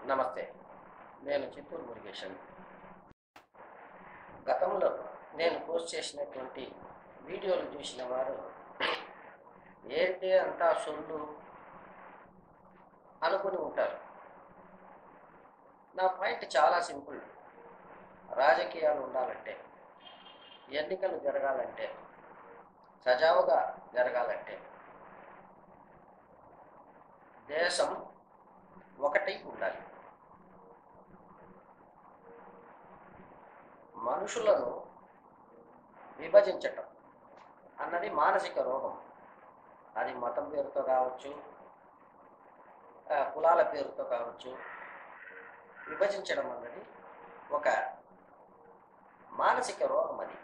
నమస్తే నేను చిత్తూరు మురుగేషన్ గతంలో నేను పోస్ట్ చేసినటువంటి వీడియోలు చూసిన వారు ఏంటి అంతా సొల్లు అనుకుని ఉంటారు నా పాయింట్ చాలా సింపుల్ రాజకీయాలు ఉండాలంటే ఎన్నికలు జరగాలంటే సజావుగా జరగాలంటే దేశం ఒకటి ఉండాలి మనుషులను విభజించటం అన్నది మానసిక రోగం అది మతం పేరుతో కావచ్చు ఆ, కులాల పేరుతో కావచ్చు విభజించడం అన్నది ఒక మానసిక రోగం అది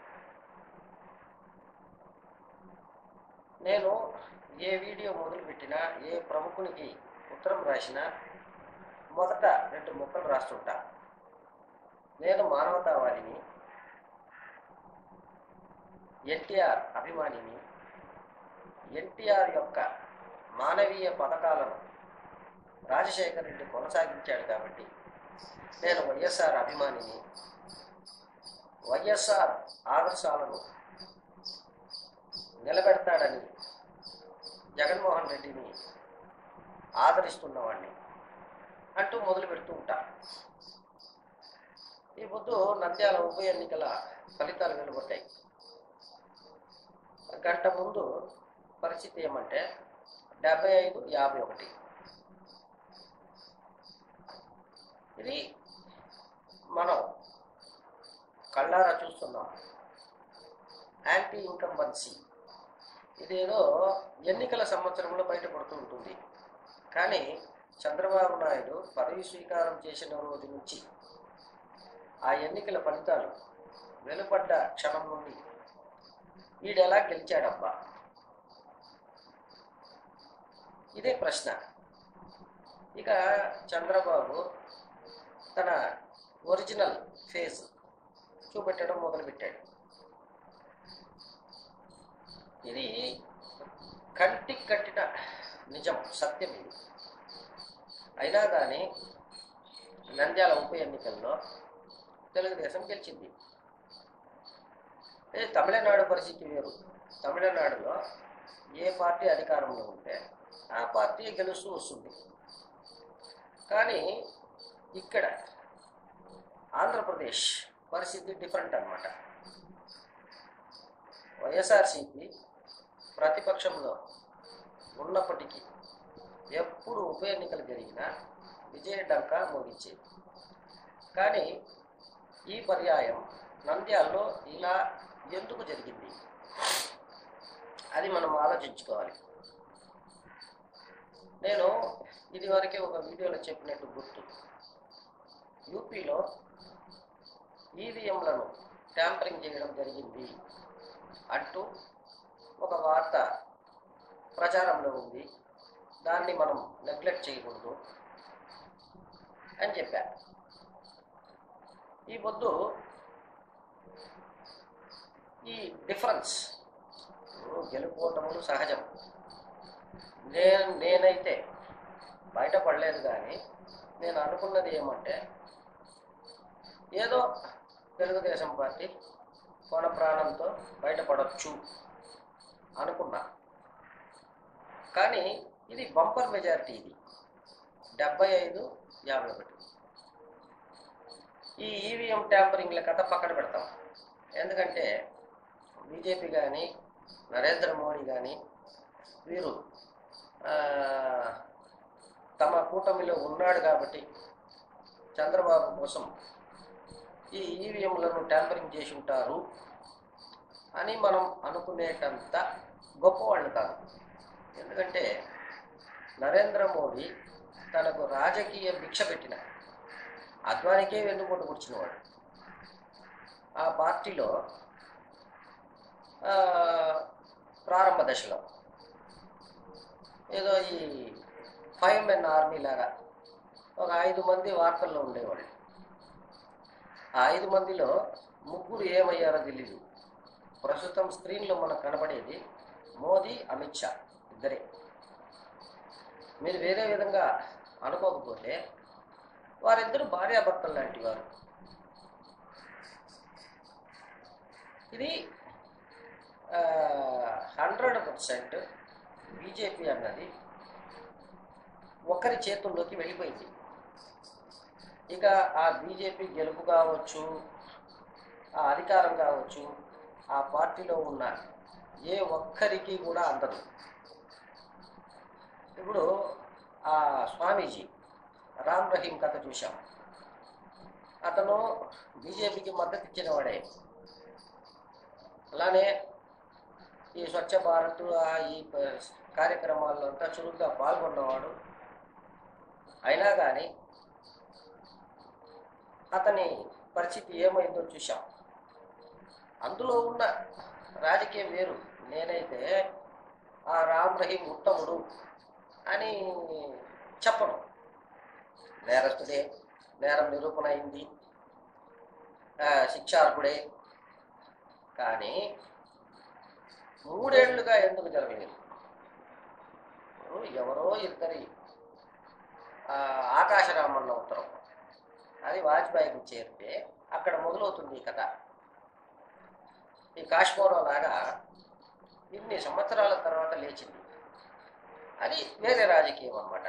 నేను ఏ వీడియో మొదలుపెట్టినా ఏ ప్రముఖునికి ఉత్తరం రాసినా మొదట రెండు ముక్కలు రాస్తుంటా నేను మానవతావాదిని ఎన్టీఆర్ అభిమానిని ఎన్టీఆర్ యొక్క మానవీయ పథకాలను రాజశేఖర్ రెడ్డి కొనసాగించాడు కాబట్టి నేను వైఎస్ఆర్ అభిమానిని వైఎస్ఆర్ ఆదర్శాలను నిలబెడతాడని జగన్మోహన్ రెడ్డిని ఆదరిస్తున్నవాడిని అంటూ మొదలు పెడుతూ ఉంటా ఈ పొద్దు నంద్యాల ఉప ఎన్నికల ఫలితాలు వెలువడ్డాయి గంట ముందు పరిస్థితి ఏమంటే డెబ్బై ఐదు యాభై ఒకటి ఇది మనం కళ్ళారా చూస్తున్నాం యాంటీ ఇన్కంబన్సీ ఇదేదో ఎన్నికల సంవత్సరంలో బయటపడుతూ ఉంటుంది కానీ చంద్రబాబు నాయుడు పదవి స్వీకారం చేసిన రోజు నుంచి ఆ ఎన్నికల ఫలితాలు వెలుపడ్డ క్షణం నుండి వీడెలా గెలిచాడబ్బా ఇదే ప్రశ్న ఇక చంద్రబాబు తన ఒరిజినల్ ఫేస్ చూపెట్టడం మొదలుపెట్టాడు ఇది కంటికి కట్టిన నిజం సత్యం ఇది అయినా కానీ నంద్యాల ఉప ఎన్నికల్లో తెలుగుదేశం గెలిచింది ఏ తమిళనాడు పరిస్థితి వేరు తమిళనాడులో ఏ పార్టీ అధికారంలో ఉంటే ఆ పార్టీ గెలుస్తూ వస్తుంది కానీ ఇక్కడ ఆంధ్రప్రదేశ్ పరిస్థితి డిఫరెంట్ అన్నమాట వైఎస్ఆర్సీపీ ప్రతిపక్షంలో ఉన్నప్పటికీ ఎప్పుడు ఉప ఎన్నికలు జరిగినా విజయ డంకా మోగించేది కానీ ఈ పర్యాయం నంద్యాలలో ఇలా ఎందుకు జరిగింది అది మనం ఆలోచించుకోవాలి నేను ఇదివరకే ఒక వీడియోలో చెప్పినట్టు గుర్తు యూపీలో ఈవీఎంలను ట్యాంపరింగ్ చేయడం జరిగింది అంటూ ఒక వార్త ప్రచారంలో ఉంది దాన్ని మనం నెగ్లెక్ట్ చేయకూడదు అని చెప్పా ఈ పొద్దు ఈ డిఫరెన్స్ గెలుపోవటములు సహజం నేను నేనైతే బయటపడలేదు కానీ నేను అనుకున్నది ఏమంటే ఏదో తెలుగుదేశం పార్టీ కొన ప్రాణంతో బయటపడవచ్చు అనుకున్నా కానీ ఇది బంపర్ మెజారిటీ ఇది డెబ్బై ఐదు యాభై ఒకటి ఈ ఈవీఎం ట్యాంపరింగ్ల కథ పక్కన పెడతాం ఎందుకంటే బీజేపీ కానీ నరేంద్ర మోడీ కానీ వీరు ఆ, తమ కూటమిలో ఉన్నాడు కాబట్టి చంద్రబాబు కోసం ఈ ఈవీఎంలను ట్యాంపరింగ్ చేసి ఉంటారు అని మనం అనుకునేటంత గొప్పవాళ్ళు కాదు ఎందుకంటే నరేంద్ర మోడీ తనకు రాజకీయ భిక్ష పెట్టిన అద్వానికే వెన్నుపోటు కూర్చున్నవాడు ఆ పార్టీలో ఆ, ప్రారంభ దశలో ఏదో ఈ ఫైవ్ మెన్ ఆర్మీ లాగా ఒక ఐదు మంది వార్తల్లో ఉండేవాళ్ళు ఆ ఐదు మందిలో ముగ్గురు ఏమయ్యారో తెలీదు ప్రస్తుతం స్క్రీన్లో మనకు కనబడేది మోదీ అమిత్ షా ఇద్దరే మీరు వేరే విధంగా అనుకోకపోతే వారిద్దరు భార్యాభర్తలు లాంటి వారు ఇది హండ్రెడ్ పర్సెంట్ బీజేపీ అన్నది ఒకరి చేతుల్లోకి వెళ్ళిపోయింది ఇక ఆ బీజేపీ గెలుపు కావచ్చు ఆ అధికారం కావచ్చు ఆ పార్టీలో ఉన్న ఏ ఒక్కరికి కూడా అందదు ఇప్పుడు ఆ స్వామీజీ రామ్ రహీం కథ చూశాం అతను బీజేపీకి మద్దతు ఇచ్చిన వాడే అలానే ఈ స్వచ్ఛ భారత్ ఆ ఈ ప- కార్యక్రమాల్లో అంతా చురుగ్గా పాల్గొన్నవాడు అయినా కానీ అతని పరిస్థితి ఏమైందో చూశాం అందులో ఉన్న రాజకీయం వేరు నేనైతే ఆ రామ్ రహీం ఉత్తముడు అని చెప్పను నేరస్తుడే నేరం నిరూపణ అయింది ఆ, శిక్షార్హుడే కానీ మూడేళ్లుగా ఎందుకు జరగలేదు ఇప్పుడు ఎవరో ఇద్దరి ఆ, ఆకాశరామన్న ఉత్తరం అది వాజ్పేయికి చేరితే అక్కడ మొదలవుతుంది ఈ కథ ఈ కాశ్మీరం లాగా ఇన్ని సంవత్సరాల తర్వాత లేచింది అది వేరే రాజకీయం అన్నమాట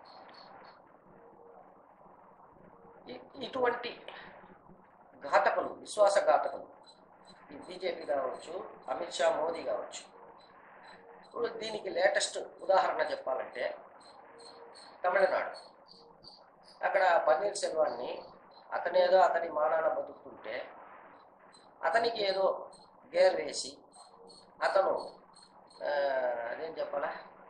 ఇ- ఇటువంటి ఘాతకులు విశ్వాసఘాతకులు ఈ బీజేపీ కావచ్చు అమిత్ షా మోదీ కావచ్చు ఇప్పుడు దీనికి లేటెస్ట్ ఉదాహరణ చెప్పాలంటే తమిళనాడు అక్కడ పన్నీర్ సెల్వాన్ని అతనేదో అతని మానాన బతుకుతుంటే అతనికి ఏదో గేర్ వేసి అతను ఆ, అదేం చెప్పాలా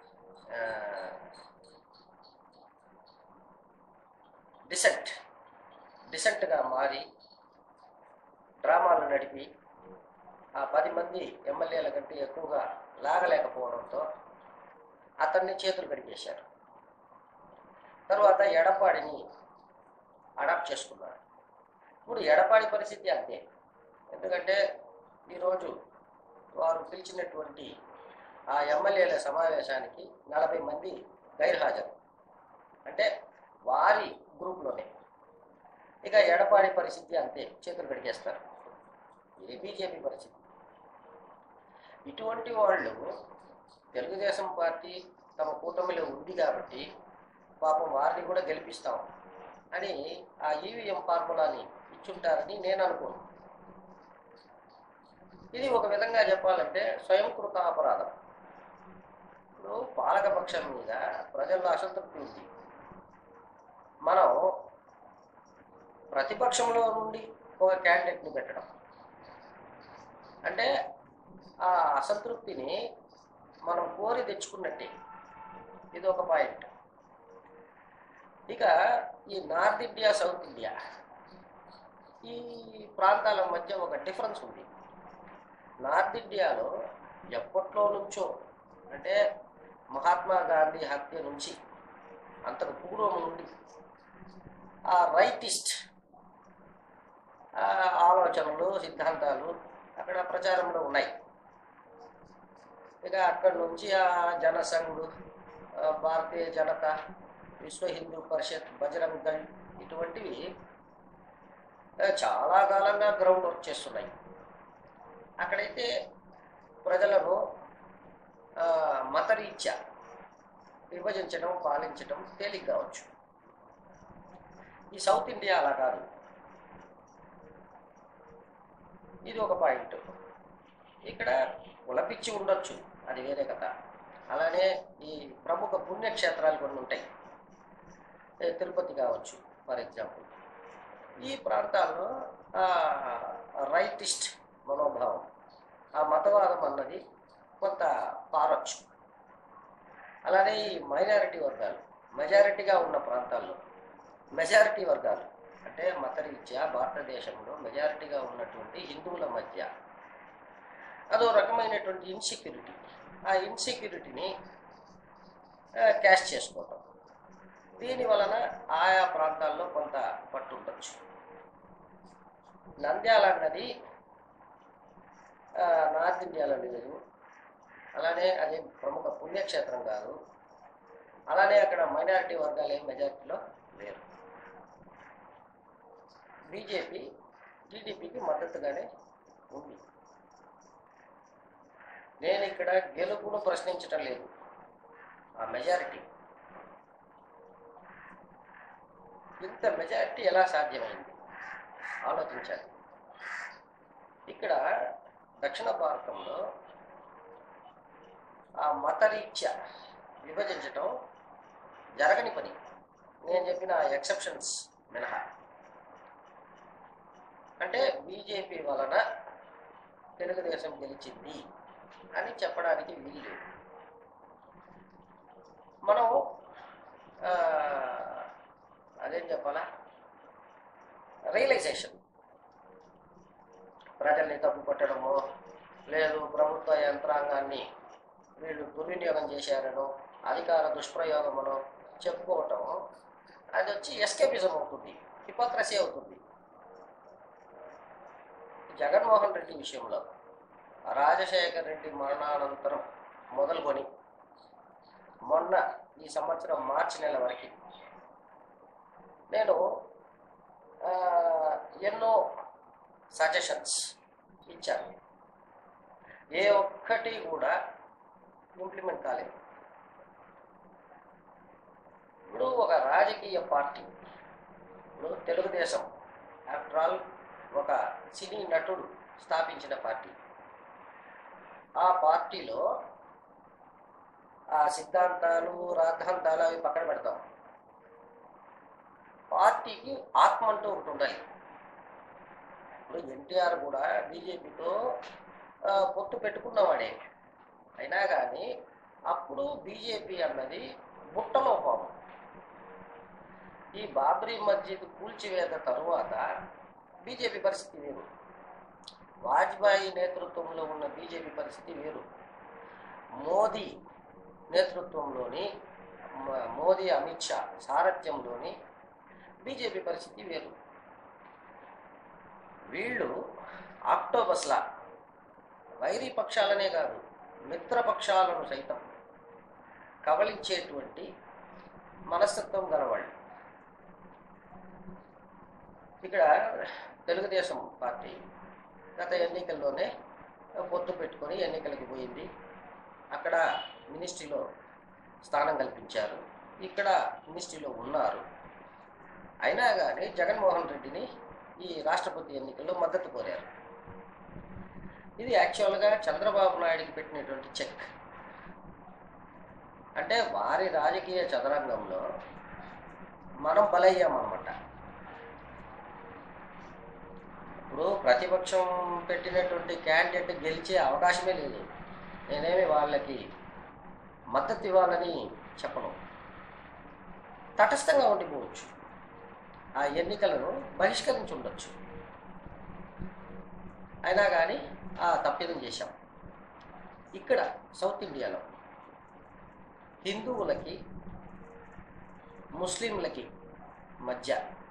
డిసెంట్ డిసెంట్గా మారి డ్రామాలు నడిపి ఆ పది మంది ఎమ్మెల్యేల కంటే ఎక్కువగా లాగలేకపోవడంతో అతన్ని చేతులు కడిగేశారు తర్వాత ఎడపాడిని అడాప్ట్ చేసుకున్నారు ఇప్పుడు ఎడపాడి పరిస్థితి అంతే ఎందుకంటే ఈరోజు వారు పిలిచినటువంటి ఆ ఎమ్మెల్యేల సమావేశానికి నలభై మంది గైర్హాజరు అంటే వారి గ్రూప్లోనే ఇక ఎడపాడి పరిస్థితి అంతే చేతులు కడిగేస్తారు ఇది బీజేపీ పరిస్థితి ఇటువంటి వాళ్ళు తెలుగుదేశం పార్టీ తమ కూటమిలో ఉంది కాబట్టి పాపం వారిని కూడా గెలిపిస్తాం అని ఆ ఈవీఎం ఫార్ములాని ఇచ్చుంటారని నేను అనుకోను ఇది ఒక విధంగా చెప్పాలంటే స్వయంకృత అపరాధం ఇప్పుడు పాలకపక్షం మీద ప్రజల్లో అసంతృప్తి ఉంది మనం ప్రతిపక్షంలో నుండి ఒక క్యాండిడేట్ని పెట్టడం అంటే ఆ అసంతృప్తిని మనం కోరి తెచ్చుకున్నట్టే ఇది ఒక పాయింట్ ఇక ఈ నార్త్ ఇండియా సౌత్ ఇండియా ఈ ప్రాంతాల మధ్య ఒక డిఫరెన్స్ ఉంది నార్త్ ఇండియాలో ఎప్పట్లో నుంచో అంటే మహాత్మా గాంధీ హత్య నుంచి అంతకు పూర్వం నుండి ఆ రైటిస్ట్ ఆ ఆలోచనలు సిద్ధాంతాలు అక్కడ ప్రచారంలో ఉన్నాయి ఇక అక్కడి నుంచి ఆ జనసంఘ్ ఆ భారతీయ జనతా విశ్వ హిందూ పరిషత్ బజరంగ్ దళ్ ఇటువంటివి ఆ, చాలా కాలంగా గ్రౌండ్ వర్క్ చేస్తున్నాయి అక్కడైతే ప్రజలను ఆ, మతరీత్యా విభజించడం పాలించడం తేలిక కావచ్చు ఈ సౌత్ ఇండియా అలా కాదు ఇది ఒక పాయింట్ ఇక్కడ కులపిచ్చి ఉండొచ్చు అది వేరే కథ అలానే ఈ ప్రముఖ పుణ్యక్షేత్రాలు కొన్ని ఉంటాయి ఏ తిరుపతి కావచ్చు ఫర్ ఎగ్జాంపుల్ ఈ ప్రాంతాల్లో ఆ రైటిస్ట్ మనోభావం ఆ మతవాదం అన్నది కొంత పారొచ్చు అలానే ఈ మైనారిటీ వర్గాలు మెజారిటీగా ఉన్న ప్రాంతాల్లో మెజారిటీ వర్గాలు అంటే మతరీత్యా భారతదేశంలో మెజారిటీగా ఉన్నటువంటి హిందువుల మధ్య అదో రకమైనటువంటి ఇన్సెక్యూరిటీ ఆ ఇన్సెక్యూరిటీని క్యాష్ చేసుకోవటం దీని వలన ఆయా ప్రాంతాల్లో కొంత పట్టు ఉండొచ్చు నంద్యాల అన్నది ఆ, నార్త్ ఇండియాలో లేదు అలానే అది ప్రముఖ పుణ్యక్షేత్రం కాదు అలానే అక్కడ మైనారిటీ వర్గాలు ఏం మెజారిటీలో లేరు బీజేపీ టీడీపీకి మద్దతుగానే ఉంది నేను ఇక్కడ గెలుపును ప్రశ్నించటం లేదు ఆ మెజారిటీ ఇంత మెజారిటీ ఎలా సాధ్యమైంది ఆలోచించాలి ఇక్కడ దక్షిణ భారతంలో ఆ మతరీత్యా విభజించటం జరగని పని నేను చెప్పిన ఎక్సెప్షన్స్ మినహా అంటే బీజేపీ వలన తెలుగుదేశం గెలిచింది అని చెప్పడానికి వీలు మనం ఆ, అదేం చెప్పాలా రియలైజేషన్ ప్రజల్ని తప్పు పట్టడము లేదు ప్రభుత్వ యంత్రాంగాన్ని వీళ్ళు దుర్వినియోగం చేశారనో అధికార దుష్ప్రయోగమనో చెప్పుకోవటం అది వచ్చి ఎస్కేపిజం అవుతుంది హిపోక్రసీ అవుతుంది జగన్మోహన్ రెడ్డి విషయంలో రాజశేఖర్ రెడ్డి మరణానంతరం మొదలుకొని మొన్న ఈ సంవత్సరం మార్చి నెల వరకు నేను ఆ, ఎన్నో సజెషన్స్ ఇచ్చాను ఏ ఒక్కటి కూడా ఇంప్లిమెంట్ కాలేదు ఇప్పుడు ఒక రాజకీయ పార్టీ ఇప్పుడు తెలుగుదేశం ఆఫ్టర్ ఆల్ ఒక సినీ నటుడు స్థాపించిన పార్టీ ఆ పార్టీలో ఆ సిద్ధాంతాలు రాద్ధాంతాలు అవి పక్కన పెడతాం పార్టీకి ఆత్మ అంటూ ఒకటి ఉండాలి ఇప్పుడు ఎన్టీఆర్ కూడా బీజేపీతో పొత్తు పెట్టుకున్నవాడే అయినా కానీ అప్పుడు బీజేపీ అన్నది బుట్టలో పాము ఈ బాబ్రీ మస్జిద్ కూల్చివేత తరువాత బీజేపీ పరిస్థితి వేరు వాజ్పేయి నేతృత్వంలో ఉన్న బీజేపీ పరిస్థితి వేరు మోదీ నేతృత్వంలోని మ- మోదీ అమిత్ షా సారథ్యంలోని బీజేపీ పరిస్థితి వేరు వీళ్ళు ఆక్టోబస్లా వైరీ పక్షాలనే కాదు మిత్రపక్షాలను సైతం కబలించేటువంటి మనస్తత్వం గలవాళ్ళు ఇక్కడ తెలుగుదేశం పార్టీ గత ఎన్నికల్లోనే పొత్తు పెట్టుకొని ఎన్నికలకు పోయింది అక్కడ మినిస్ట్రీలో స్థానం కల్పించారు ఇక్కడ మినిస్ట్రీలో ఉన్నారు అయినా కానీ జగన్మోహన్ రెడ్డిని ఈ రాష్ట్రపతి ఎన్నికల్లో మద్దతు కోరారు ఇది యాక్చువల్గా చంద్రబాబు నాయుడికి పెట్టినటువంటి చెక్ అంటే వారి రాజకీయ చదరంగంలో మనం బలయ్యామన్నమాట ఇప్పుడు ప్రతిపక్షం పెట్టినటువంటి క్యాండిడేట్ గెలిచే అవకాశమే లేదు నేనేమి వాళ్ళకి మద్దతు ఇవ్వాలని చెప్పను తటస్థంగా ఉండిపోవచ్చు ఆ ఎన్నికలను బహిష్కరించి ఉండొచ్చు అయినా కానీ ఆ తప్పిదం చేశాం ఇక్కడ సౌత్ ఇండియాలో హిందువులకి ముస్లింలకి మధ్య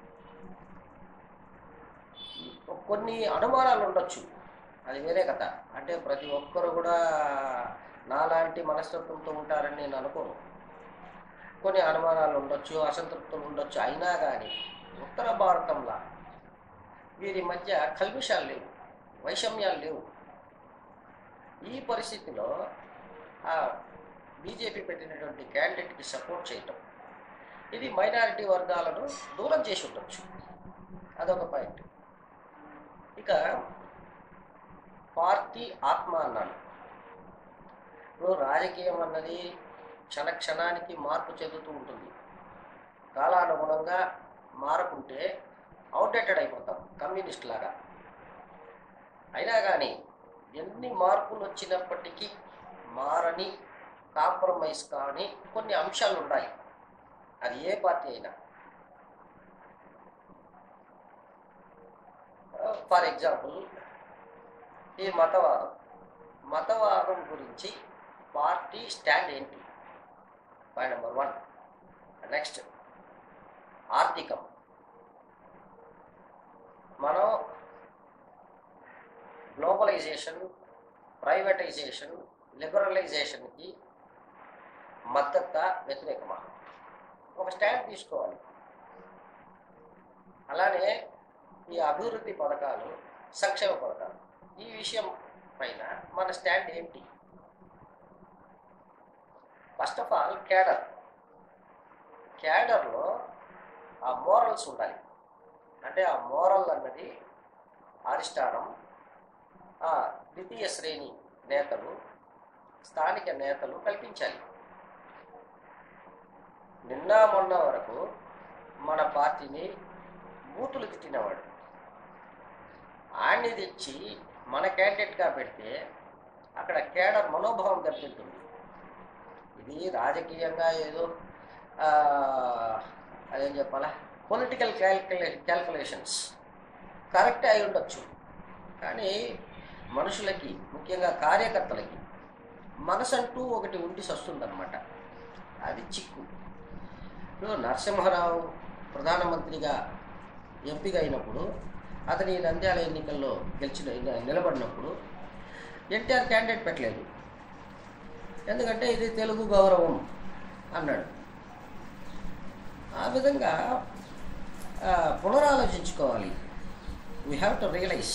కొన్ని అనుమానాలు ఉండొచ్చు అది వేరే కథ అంటే ప్రతి ఒక్కరు కూడా నాలాంటి మనస్తత్వంతో ఉంటారని నేను అనుకోను కొన్ని అనుమానాలు ఉండొచ్చు అసంతృప్తులు ఉండొచ్చు అయినా కానీ ఉత్తర భారతంలో వీరి మధ్య కల్మిషాలు లేవు వైషమ్యాలు లేవు ఈ పరిస్థితిలో ఆ బీజేపీ పెట్టినటువంటి క్యాండిడేట్కి సపోర్ట్ చేయటం ఇది మైనారిటీ వర్గాలను దూరం చేసి ఉండొచ్చు అదొక పాయింట్ ఇక పార్టీ ఆత్మ అన్నాను ఇప్పుడు రాజకీయం అన్నది క్షణ క్షణానికి మార్పు చెందుతూ ఉంటుంది కాలానుగుణంగా మారకుంటే అవుట్డేటెడ్ అయిపోతాం కమ్యూనిస్ట్ లాగా అయినా కానీ ఎన్ని మార్పులు వచ్చినప్పటికీ మారని కాంప్రమైజ్ కానీ కొన్ని అంశాలు ఉన్నాయి అది ఏ పార్టీ అయినా ఫర్ ఎగ్జాంపుల్ ఈ మతవాదం మతవాదం గురించి పార్టీ స్టాండ్ ఏంటి పాయింట్ నెంబర్ వన్ నెక్స్ట్ ఆర్థికం మనం గ్లోబలైజేషన్ ప్రైవేటైజేషన్ లిబరలైజేషన్కి మద్దతు వ్యతిరేకమా ఒక స్టాండ్ తీసుకోవాలి అలానే ఈ అభివృద్ధి పథకాలు సంక్షేమ పథకాలు ఈ విషయం పైన మన స్టాండ్ ఏంటి ఫస్ట్ ఆఫ్ ఆల్ క్యాడర్ క్యాడర్లో ఆ మోరల్స్ ఉండాలి అంటే ఆ మోరల్ అన్నది అధిష్టానం ఆ ద్వితీయ శ్రేణి నేతలు స్థానిక నేతలు కల్పించాలి నిన్న మొన్న వరకు మన పార్టీని బూతులు తిట్టినవాడు ఆయన్ని తెచ్చి మన క్యాండిడేట్గా పెడితే అక్కడ కేడర్ మనోభావం దెబ్బతింటుంది ఇది రాజకీయంగా ఏదో ఆ, అదేం చెప్పాలా పొలిటికల్ క్యాల్కులే క్యాల్కులేషన్స్ కరెక్టే అయి ఉండొచ్చు కానీ మనుషులకి ముఖ్యంగా కార్యకర్తలకి మనసంటూ ఒకటి ఉండి వస్తుందన్నమాట అది చిక్కు ఇప్పుడు నరసింహారావు ప్రధానమంత్రిగా ఎంపిక అయినప్పుడు అతని నంద్యాల ఎన్నికల్లో గెలిచిన నిలబడినప్పుడు ఎన్టీఆర్ క్యాండిడేట్ పెట్టలేదు ఎందుకంటే ఇది తెలుగు గౌరవం అన్నాడు ఆ విధంగా ఆ, పునరాలోచించుకోవాలి వీ హ్యావ్ టు రియలైజ్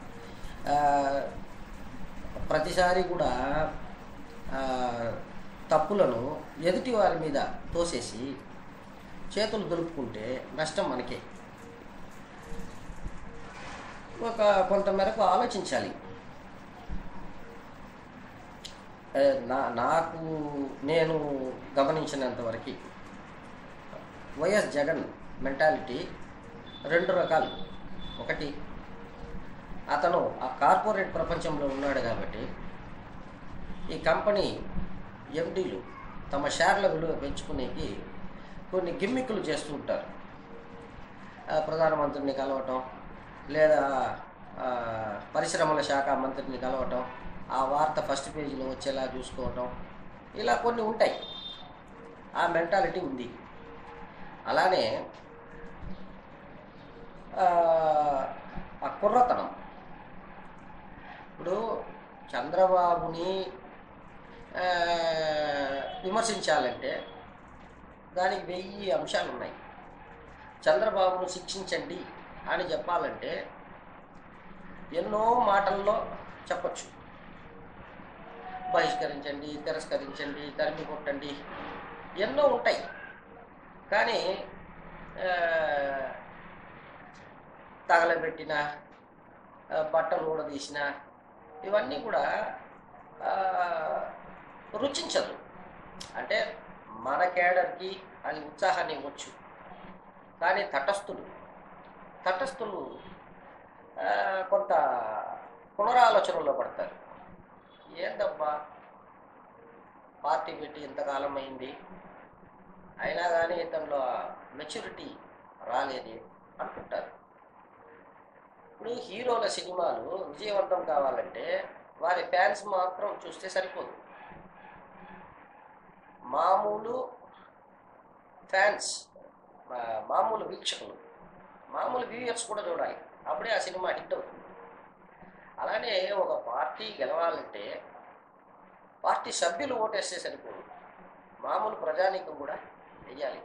ప్రతిసారి కూడా ఆ, తప్పులను ఎదుటి వారి మీద తోసేసి చేతులు దులుపుకుంటే నష్టం మనకే ఒక కొంత మేరకు ఆలోచించాలి ఏ, నా నాకు నేను గమనించినంత వరకు వైఎస్ జగన్ మెంటాలిటీ రెండు రకాలు ఒకటి అతను ఆ కార్పొరేట్ ప్రపంచంలో ఉన్నాడు కాబట్టి ఈ కంపెనీ ఎండీలు తమ షేర్ల విలువ పెంచుకునేకి కొన్ని గిమ్మిక్కులు చేస్తూ ఉంటారు ఆ, ప్రధానమంత్రిని కలవటం లేదా ఆ, పరిశ్రమల శాఖ మంత్రిని కలవటం ఆ వార్త ఫస్ట్ పేజీలో వచ్చేలా చూసుకోవటం ఇలా కొన్ని ఉంటాయి ఆ మెంటాలిటీ ఉంది అలానే ఆ, ఆ కుర్రతనం ఇప్పుడు చంద్రబాబుని ఆ, విమర్శించాలంటే దానికి వెయ్యి అంశాలు ఉన్నాయి చంద్రబాబును శిక్షించండి అని చెప్పాలంటే ఎన్నో మాటల్లో చెప్పచ్చు బహిష్కరించండి తిరస్కరించండి తరిమి కొట్టండి ఎన్నో ఉంటాయి కానీ ఆ, తగలబెట్టిన ఆ, బట్టలు ఊడదీసిన ఇవన్నీ కూడా ఆ, రుచించదు అంటే మన కేడర్కి అది ఉత్సాహాన్ని ఇవ్వచ్చు కానీ తటస్థులు తటస్థులు ఆ, కొంత పునరాలోచనలో పడతారు ఏందబ్బా పార్టీ పెట్టి ఇంతకాలం అయింది అయినా కానీ ఇతనిలో మెచ్యూరిటీ రాలేదు అనుకుంటారు ఇప్పుడు హీరోల సినిమాలు విజయవంతం కావాలంటే వారి ఫ్యాన్స్ మాత్రం చూస్తే సరిపోదు మామూలు ఫ్యాన్స్ మా- మామూలు వీక్షకులు మామూలు వ్యూయర్స్ కూడా చూడాలి అప్పుడే ఆ సినిమా హిట్ అవుతుంది అలానే ఒక పార్టీ గెలవాలంటే పార్టీ సభ్యులు ఓటేస్తే సరిపోదు మామూలు ప్రజానీకం కూడా వెయ్యాలి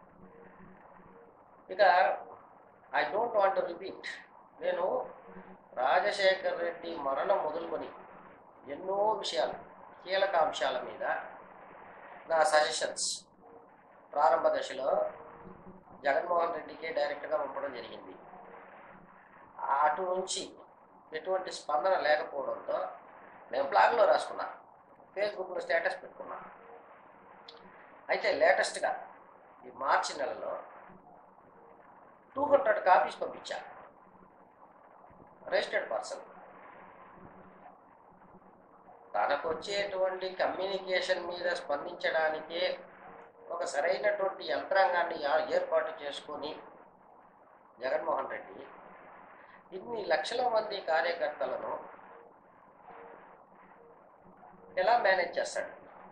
ఇక ఐ డోంట్ వాంట్ రిపీట్ నేను రాజశేఖర్ రెడ్డి మరణం మొదలుకొని ఎన్నో విషయాలు కీలక అంశాల మీద నా సజెషన్స్ ప్రారంభ దశలో జగన్మోహన్ రెడ్డికి డైరెక్ట్గా పంపడం జరిగింది అటు నుంచి ఎటువంటి స్పందన లేకపోవడంతో నేను బ్లాగ్లో రాసుకున్నా ఫేస్బుక్లో స్టేటస్ పెట్టుకున్నా అయితే లేటెస్ట్గా ఈ మార్చి నెలలో టూ హండ్రెడ్ కాపీస్ పంపించా రిజిస్టర్డ్ పర్సన్ తనకు వచ్చేటువంటి కమ్యూనికేషన్ మీద స్పందించడానికే ఒక సరైనటువంటి యంత్రాంగాన్ని ఆ- ఏర్పాటు చేసుకొని జగన్మోహన్ రెడ్డి ఇన్ని లక్షల మంది కార్యకర్తలను ఎలా మేనేజ్ చేస్తాడు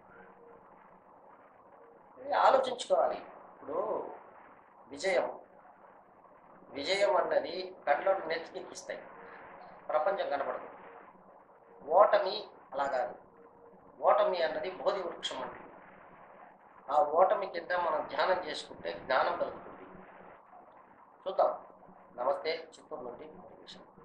ఇది ఆలోచించుకోవాలి ఇప్పుడు విజయం విజయం అన్నది కళ్ళను నెత్తికెక్కిస్తాయి ప్రపంచం కనపడదు ఓటమి అలా కాదు ఓటమి అన్నది బోధి వృక్షం అంటే ఆ ఓటమి కింద మనం ధ్యానం చేసుకుంటే జ్ఞానం కలుగుతుంది చూద్దాం నమస్తే చిత్తూరు నుంచి టేక్ మోటివేషన్